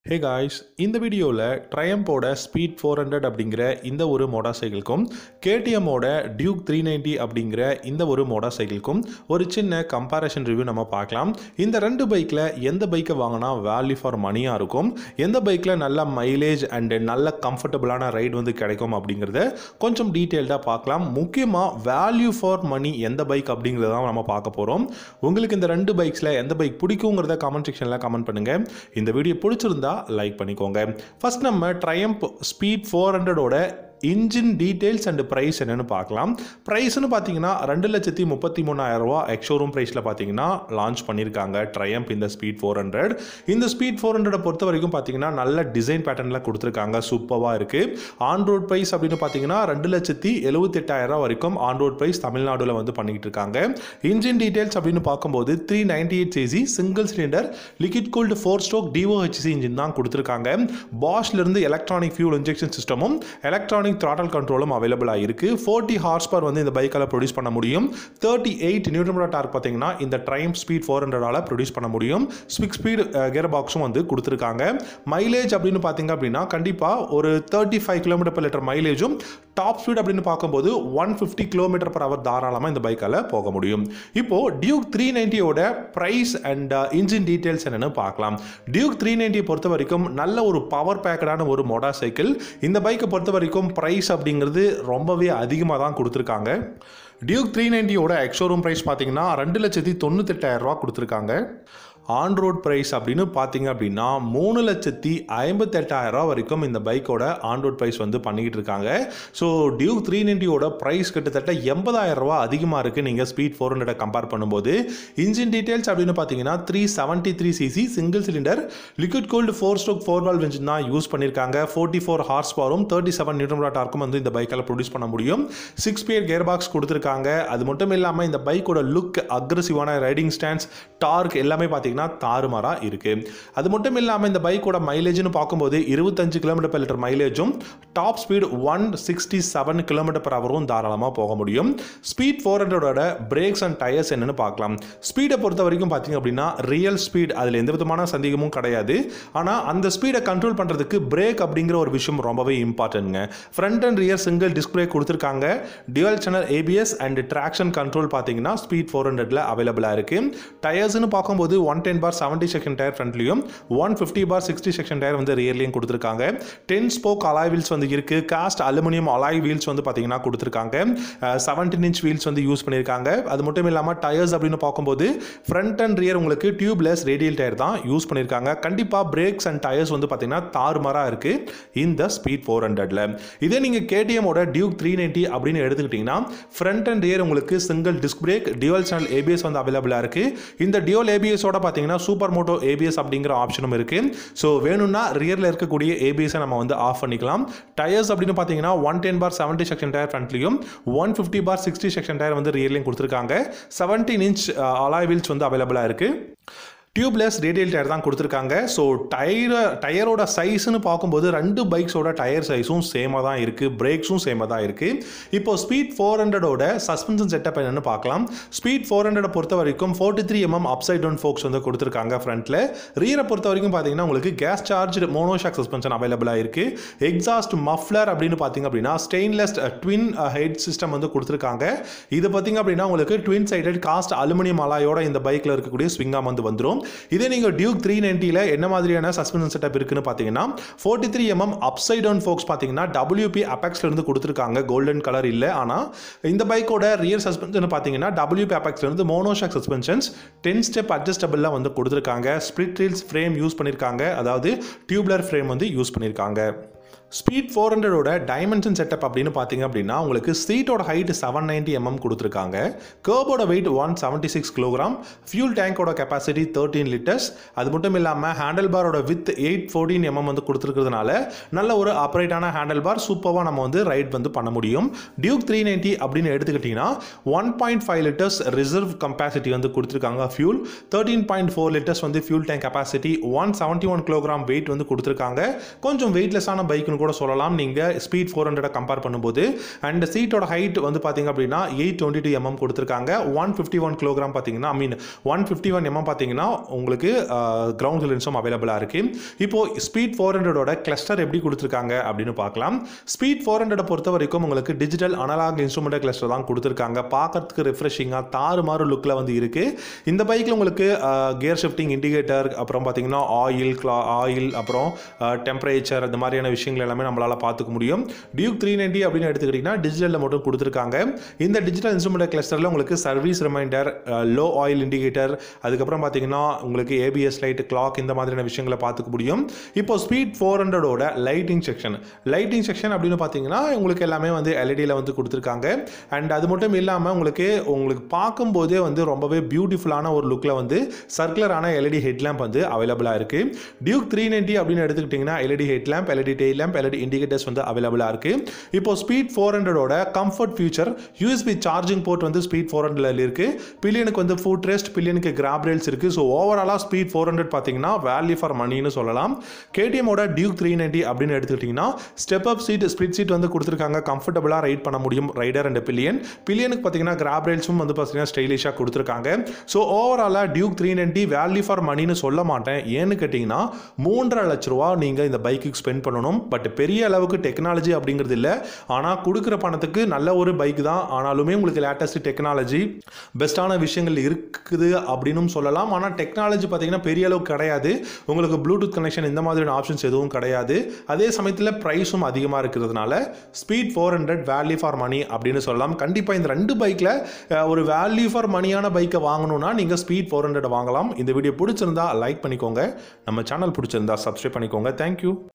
hey guys இந்த வீடியோவில் ட்ரையம்போட speed four hundred அப்படிங்கிற இந்த ஒரு மோட்டார் சைக்கிள்க்கும் கேடிஎம்மோட டியூக் த்ரீ நைன்ட்டி அப்படிங்கிற இந்த ஒரு மோட்டார் சைக்கிள்க்கும் ஒரு சின்ன கம்பேரிஷன் ரிவ்யூ நம்ம பார்க்கலாம் இந்த ரெண்டு பைக்கில் எந்த பைக்கை வாங்கினா வேல்யூ ஃபார் மணியாக இருக்கும் எந்த பைக்கில் நல்ல மைலேஜ் அண்ட் நல்ல கம்ஃபர்டபுளான ரைடு வந்து கிடைக்கும் அப்படிங்கிறத கொஞ்சம் டீட்டெயில்டாக பார்க்கலாம் முக்கியமாக வேல்யூ ஃபார் மணி எந்த பைக் அப்படிங்கிறத தான் நம்ம பார்க்க போகிறோம் உங்களுக்கு இந்த ரெண்டு பைக்ஸில் எந்த பைக் பிடிக்குங்கிறத கமெண்ட் செக்ஷனில் கமெண்ட் பண்ணுங்கள் இந்த வீடியோ பிடிச்சிருந்தா லைக் பண்ணிக்கோங்க ஃபர்ஸ்ட் நம்ம ட்ரையம்ப் ஸ்பீட் ஃபோர் ஹண்ட்ரடோட இன்ஜின் டீட்டெயில்ஸ் அண்ட் ப்ரைஸ் என்னென்னு பார்க்கலாம் ப்ரைஸ்னு பார்த்தீங்கன்னா ரெண்டு லட்சத்தி முப்பத்தி மூணாயிரம் ரூபா எக்ஷோரூம் ப்ரைஸில் பார்த்தீங்கன்னா லான்ச் பண்ணியிருக்காங்க ட்ரையம்ப் இந்த ஸ்பீட் ஃபோர் ஹண்ட்ரட் இந்த ஸ்பீட் ஃபோர் ஹண்ட்ரடை பொறுத்த வரைக்கும் பார்த்தீங்கன்னா நல்ல டிசைன் பேட்டர்னில் கொடுத்துருக்காங்க சூப்பராக இருக்குது ஆன் ரோட் ப்ரைஸ் அப்படின்னு பார்த்தீங்கன்னா ரெண்டு லட்சத்தி எழுபத்தெட்டாயிரம் வரைக்கும் ஆன் ரோட் ப்ரைஸ் தமிழ்நாடுல வந்து பண்ணிக்கிட்டு இருக்காங்க இன்ஜின் டீட்டெயில்ஸ் அப்படின்னு பார்க்கும்போது three ninety eight CC single cylinder liquid cooled four stroke DOHC engine தான் கொடுத்துருக்காங்க பாஷ்லேருந்து எலக்ட்ரானிக் ஃபியூல் இன்ஜெக்ஷன் சிஸ்டமும் எலக்ட்ரானிக் த்ராட்டல் கண்ட்ரோலும் அவைலபிளாக இருக்குது ஃபோர்ட்டி ஹார்ஸ் பவர் வந்து இந்த பைக்கால் ப்ரொடியூஸ் பண்ண முடியும் தேர்ட்டி எயிட் நியூட்ரமோட டார்க் பார்த்தீங்கன்னா இந்த ட்ரைம் ஸ்பீட் ஃபோர் ஹண்ட்ரடால் ப்ரொடியூஸ் பண்ண முடியும் ஸ்பிக் ஸ்பீட் கியர் பாக்ஸும் வந்து கொடுத்துருக்காங்க மைலேஜ் அப்படின்னு பார்த்தீங்க அப்படின்னா கண்டிப்பாக ஒரு thirty five kilometre per litre மைலேஜும் டாப் ஸ்பீட் அப்படின்னு பார்க்கும்போது one fifty kilometre per hour தாராளமாக இந்த பைக்கால் போக முடியும் இப்போ டியூக் த்ரீ நைன்ட்டியோட ப்ரைஸ் அண்ட் இன்ஜின் டீட்டெயில்ஸ் என்னென்னு பார்க்கலாம் டியூக் த்ரீ நைன்ட்டியை பொறுத்த வரைக்கும் நல்ல ஒரு பவர் பேக்கடான ஒரு மோட்டார் சைக்கிள் இந்த பைக்கை பொறுத்த வரைக்கும் ப்ரைஸ் அப்படிங்கிறது ரொம்பவே அதிகமாக தான் கொடுத்துருக்காங்க டியூக் த்ரீ நைன்ட்டியோட எக்ஷோரூம் ப்ரைஸ் பார்த்தீங்கன்னா ரெண்டு லட்சத்தி தொண்ணூத்தெட்டாயிரம் ரூபா கொடுத்துருக்காங்க ஆன் ரோட் ப்ரைஸ் அப்படின்னு பார்த்தீங்க அப்படின்னா மூணு லட்சத்தி ஐம்பத்தெட்டாயிரம் ரூபா வரைக்கும் இந்த பைக்கோட ஆன் ரோட் ப்ரைஸ் வந்து பண்ணிக்கிட்டு இருக்காங்க ஸோ டியூக் த்ரீ நைன்ட்டியோட ப்ரைஸ் கிட்டத்தட்ட எண்பதாயிரம் ரூபா அதிகமாக இருக்குது நீங்கள் ஸ்பீட் ஃபோர் ஹண்ட்ரட் கம்பேர் பண்ணும்போது இன்ஜின் டீட்டெயில்ஸ் அப்படின்னு பார்த்தீங்கன்னா three seventy three CC single cylinder liquid cooled four stroke four valve engine தான் யூஸ் பண்ணியிருக்காங்க ஃபோர்ட்டி ஃபோர் ஹார்ஸ் பவரும் தேர்ட்டி செவன் நியூட்ரன் டார்க்கும் வந்து இந்த பைக்கால் ப்ரொடியூஸ் பண்ண முடியும் சிக்ஸ் பியர் கியர் பாக்ஸ் கொடுத்துருக்காங்க அது மட்டும் இல்லாமல் இந்த பைக்கோட லுக் அக்ரஸிவான ரைடிங் ஸ்டாண்ட்ஸ் டார்க் எல்லாமே பார்த்தீங்கன்னா தாறுமாறாக இருக்குது அது மட்டும் இல்லாமல் இந்த பைக்கோட மைலேஜ்னு பார்க்கும்போது இருபத்தஞ்சு கிலோமீட்டர் per லிட்டர் மைலேஜும் top speed one sixty seven kilometre per ஹவரும் தாராளமாக போக முடியும் ஸ்பீட் ஃபோர் ஹண்ட்ரடோட பிரேக்ஸ் அண்ட் டயர்ஸ் என்னன்னு பார்க்கலாம் ஸ்பீடை பொறுத்த வரைக்கும் பார்த்தீங்க அப்படின்னா ரியல் ஸ்பீட் அதில் எந்த விதமான சந்தேகமும் கிடையாது ஆனால் அந்த ஸ்பீடை கண்ட்ரோல் பண்ணுறதுக்கு பிரேக் அப்படிங்கிற ஒரு விஷயம் ரொம்பவே இம்பார்ட்டன்ட்ங்க front and rear single display கொடுத்துருக்காங்க dual channel ABS and traction control பார்த்தீங்கன்னா ஸ்பீட் ஃபோர் ஹண்ட்ரட்ல அவைலபிளாக இருக்கு டயர்ஸ்னு பார்க்கும்போது one ten by seventy section tyre ஃப்ரண்ட்லையும் one fifty by sixty section tyre வந்து ரியர்லையும் கொடுத்துருக்காங்க டென் ஸ்போக் அலாய் வீல்ஸ் வந்து இருக்கு காஸ்ட் அலுமினியம் அலாய் வீல்ஸ் வந்து பார்த்தீங்கன்னா கொடுத்துருக்காங்க செவன்டீன் இன்ச் வீல்ஸ் வந்து யூஸ் பண்ணியிருக்காங்க அது மட்டும் இல்லாமல் டயர்ஸ் அப்படின்னு பார்க்கும்போது ஃப்ரண்ட் அண்ட் ரியர் உங்களுக்கு டியூப்லெஸ் ரேடியல் டயர் தான் யூஸ் பண்ணியிருக்காங்க கண்டிப்பாக பிரேக்ஸ் அண்ட் டயர்ஸ் வந்து பார்த்தீங்கன்னா தாறுமாறாக இருக்கு இந்த ஸ்பீட் ஃபோர் ஹண்ட்ரட்ல இதே நீங்கள் கேடிஎம்மோட டியூக் த்ரீ நைன்ட்டி அப்படின்னு எடுத்துக்கிட்டிங்கன்னா ஃப்ரண்ட் அண்ட் ரியர் உங்களுக்கு single disc brake dual channel ABS வந்து அவைலபிளாக இருக்கு இந்த டியூவல் ஏபிஎஸோட பார்த்தீங்கன்னா சூப்பர் மோட்டோ ஏபிஎஸ் அப்படிங்கிற ஆப்ஷனும் இருக்கு ஸோ வேணும்னா ரியரில் இருக்கக்கூடிய ஏபிஎஸை நம்ம வந்து ஆஃப் பண்ணிக்கலாம் டயர்ஸ் அப்படின்னு பார்த்தீங்கன்னா one ten by seventy section tyre ஃப்ரண்ட்லையும் one fifty by sixty section tyre வந்து ரியர்லையும் கொடுத்துருக்காங்க செவன்டீன் இன்ச் அலாய் வீல்ஸ் வந்து அவைலபிளாக இருக்குது டியூப்லெஸ் ரேடியல் டயர் தான் கொடுத்துருக்காங்க ஸோ டயர் டயரோட சைஸ்னு பார்க்கும்போது ரெண்டு பைக்ஸோட டயர் சைஸும் சேமாக தான் இருக்குது பிரேக்ஸும் சேமாக தான் இருக்குது இப்போ ஸ்பீட் ஃபோர் ஹண்ட்ரடோட சஸ்பென்ஷன் செட்டப் என்னன்னு பார்க்கலாம் ஸ்பீட் ஃபோர் ஹண்ட்ரட் பொறுத்த வரைக்கும் forty three MM upside down forks வந்து கொடுத்துருக்காங்க ஃப்ரண்ட்டில் ரியரை பொறுத்த வரைக்கும் பார்த்தீங்கன்னா உங்களுக்கு கேஸ் சார்ஜ் மோனோஷாக் சஸ்பென்ஷன் அவைலபிளாக இருக்குது எக்ஸாஸ்ட் மஃப்ளர் அப்படின்னு பார்த்தீங்க அப்படின்னா ஸ்டெயின்லெஸ் ட்வின் ஹெட் சிஸ்டம் வந்து கொடுத்துருக்காங்க இது பார்த்தீங்க அப்படின்னா உங்களுக்கு ட்வின் சைடட் காஸ்ட் அலுமினியம் அலாயோட இந்த பைக்கில் இருக்கக்கூடிய ஸ்விங்காம் வந்து வந்துடும் இதே நீங்கள் டியூக் த்ரீ நைன்ட்டியில் என்ன மாதிரியான சஸ்பென்ஷன் செட்டப் இருக்குன்னு பார்த்தீங்கன்னா forty three MM upside down forks பார்த்தீங்கன்னா டபிள்யூபி அபெக்ஸ்ல இருந்து கொடுத்துருக்காங்க கோல்டன் கலர் இல்லை ஆனால் இந்த பைக்கோட ரியர் சஸ்பென்ஷன் பார்த்தீங்கன்னா டபிள்யூபி அபெக்ஸ்ல இருந்து மோனோஷாக் சஸ்பென்ஷன்ஸ் டென் ஸ்டெப் அட்ஜஸ்டபிளாக வந்து கொடுத்துருக்காங்க ஸ்பிளிட் ரீல்ஸ் ஃப்ரேம் யூஸ் பண்ணியிருக்காங்க அதாவது டியூப்லர் ஃப்ரேம் வந்து யூஸ் பண்ணியிருக்காங்க ஸ்பீட் ஃபோர் ஹண்ட்ரடோட டைமென்ஷன் செட்டப் அப்படின்னு பார்த்தீங்க அப்படின்னா உங்களுக்கு சீட்டோட ஹைட் செவன் நைன்டி எம்எம் கொடுத்துருக்காங்க கேர்போட weight one seventy six kilogram fuel டேங்கோட கெப்பாசிட்டி தேர்ட்டீன் லிட்டர்ஸ் அது மட்டும் இல்லாமல் ஹேண்டில் பாரோட வித் எயிட் ஃபோர்டீன் எம்எம் வந்து கொடுத்துருக்கிறதுனால நல்ல ஒரு ஆப்ரேட்டான ஹேண்டில் பார் சூப்பராக நம்ம வந்து ரைட் வந்து பண்ண முடியும் டியூக் த்ரீ நைன்ட்டி அப்படின்னு எடுத்துக்கிட்டிங்கன்னா one point five litres reserve capacity வந்து கொடுத்துருக்காங்க fuel thirteen point four litres வந்து fuel tank capacity one seventy one kilogram weight வந்து கொடுத்துருக்காங்க கொஞ்சம் வெயிட்லெஸ்ஸான பைக் பைக்குன்னு கூட சொல்லலாம் நீங்கள் ஸ்பீட் ஃபோர் ஹண்ட்ரட் கம்பேர் பண்ணும்போது அண்ட் சீட்டோட ஹைட் வந்து பார்த்தீங்க அப்படின்னா எயிட் டுவெண்ட்டி டூ எம்எம் கொடுத்துருக்காங்க ஒன் ஃபிஃப்டி ஒன் கிலோகிராம் பார்த்தீங்கன்னா I mean one fifty one MM பார்த்தீங்கன்னா உங்களுக்கு கிரவுண்ட் கிளியரன்ஸும் அவைலபிளாக இருக்குது இப்போ ஸ்பீட் ஃபோர் ஹண்ட்ரடோட கிளஸ்டர் எப்படி கொடுத்துருக்காங்க அப்படின்னு பார்க்கலாம் ஸ்பீட் ஃபோர் ஹண்ட்ரடை பொறுத்த வரைக்கும் உங்களுக்கு டிஜிட்டல் அனலாக் இன்ஸ்ட்ருமெண்ட் கிளஸ்டர் தான் கொடுத்துருக்காங்க பார்க்கறதுக்கு ரிஃப்ரெஷிங்காக தாறுமாறு லுக்கில் வந்து இருக்குது இந்த பைக்கில் உங்களுக்கு கியர் ஷிஃப்டிங் இண்டிகேட்டர் அப்புறம் பார்த்தீங்கன்னா ஆயில் கிளா ஆயில் அப்புறம் டெம்பரேச்சர் இந்த மாதிரியான விஷயங்கள் எல்லாமே நம்மளால் பார்த்துக்க முடியும் டியூக் த்ரீ நைன்டி அப்படின்னு எடுத்துக்கிட்டிங்கன்னா டிஜிட்டலில் மட்டும் கொடுத்துருக்காங்க இந்த டிஜிட்டல் இன்ஸ்ட்ருமெண்ட் கிளஸ்டரில் உங்களுக்கு service reminder low oil indicator அதுக்கப்புறம் பார்த்தீங்கன்னா உங்களுக்கு ஏபிஎஸ் லைட் கிளாக் இந்த மாதிரியான விஷயங்களை பார்த்துக்க முடியும் இப்போ ஸ்பீட் ஃபோர் ஹண்ட்ரடோட லைட்டிங் செக்ஷன் லைட்டிங் செக்ஷன் அப்படின்னு பார்த்தீங்கன்னா உங்களுக்கு எல்லாமே வந்து எல்இடியில் வந்து கொடுத்துருக்காங்க அண்ட் அது மட்டும் இல்லாமல் உங்களுக்கு உங்களுக்கு பார்க்கும்போதே வந்து ரொம்பவே பியூட்டிஃபுல்லான ஒரு லுக்கில் வந்து சர்க்குலரான எல்இடி ஹெட்லாம்ப் வந்து அவைலபிளாக இருக்குது டியூக் த்ரீ நைன்ட்டி அப்படின்னு எடுத்துக்கிட்டிங்கன்னா LED headlamp LED tail lamp LED indicators வந்து அவைலபிளாக இருக்குது இப்போ ஸ்பீட் ஃபோர் ஹண்ட்ரடோட comfort feature USB charging port வந்து ஸ்பீட் ஃபோர் ஹண்ட்ரட்ல இருக்குது பில்லியனுக்கு வந்து ஃபுட் ரெஸ்ட் பில்லியனுக்கு கிராப் ரேல்ஸ் இருக்குது ஸோ ஓவராலாக ஸ்பீட் ஃபோர் ஹண்ட்ரட் பார்த்தீங்கன்னா வேல்யூ ஃபார் மணின்னு சொல்லலாம் கேடிஎம்மோட டியூக் த்ரீ நைன்ட்டி அப்படின்னு எடுத்துக்கிட்டிங்கன்னா step up seat split seat வந்து கொடுத்துருக்காங்க கம்ஃபர்டபுளாக ரைட் பண்ண முடியும் ரைடர் அண்ட் பில்லியன் பில்லியனுக்கு பார்த்தீங்கன்னா கிராப் ரேல்ஸும் வந்து பார்த்தீங்கன்னா ஸ்டைலிஷாக கொடுத்துருக்காங்க ஸோ ஓவராலாக Duke three ninety value for மணின்னு சொல்ல மாட்டேன் ஏன்னு கேட்டிங்கன்னா மூன்றரை லட்ச ரூபா நீங்கள் இந்த பைக்குக்கு ஸ்பெண்ட் பண்ணணும் பட் பெரிய அளவுக்கு டெக்னாலஜி அப்படிங்கிறது இல்லை ஆனால் கொடுக்குற பணத்துக்கு நல்ல ஒரு பைக் தான் ஆனாலுமே உங்களுக்கு லேட்டஸ்ட் டெக்னாலஜி பெஸ்ட்டான விஷயங்கள் இருக்குது அப்படின்னும் சொல்லலாம் ஆனால் டெக்னாலஜி பார்த்தீங்கன்னா பெரிய அளவுக்கு கிடையாது உங்களுக்கு ப்ளூடூத் கனெக்ஷன் இந்த மாதிரியான ஆப்ஷன்ஸ் எதுவும் கிடையாது அதே சமயத்தில் ப்ரைஸும் அதிகமாக இருக்கிறதுனால speed four hundred value for money அப்படின்னு சொல்லலாம் கண்டிப்பாக இந்த ரெண்டு பைக்கில் ஒரு வேல்யூ ஃபார் மணியான பைக்கை வாங்கணும்னா நீங்கள் ஸ்பீட் ஃபோர் ஹண்ட்ரட் வாங்கலாம் இந்த வீடியோ பிடிச்சிருந்தா லைக் பண்ணிக்கோங்க நம்ம சேனல் பிடிச்சிருந்தா சப்ஸ்கிரைப் பண்ணிக்கோங்க தேங்க்யூ